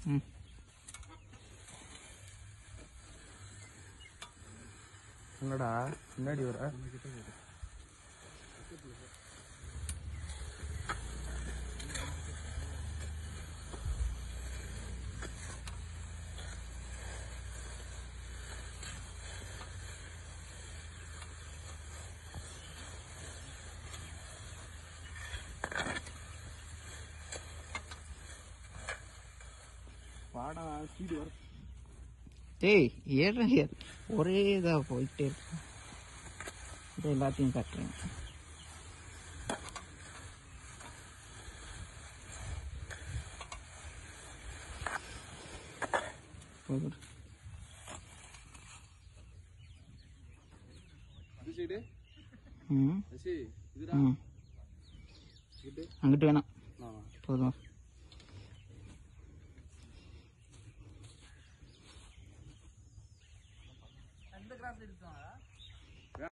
ம் என்னடா முன்னாடி வர பாடா ஸ்பீடு வர டேய் ஏற ஏறு ஒரே இதாக போயிட்டே இருக்கும் இது எல்லாத்தையும் கட்டுறேன் போதும். இது சைடு ம் சசி இதுடா ம் இது அங்கிட்டு வேணாம் ஆ போதும் அந்த கிராஸ் எடுத்தோம்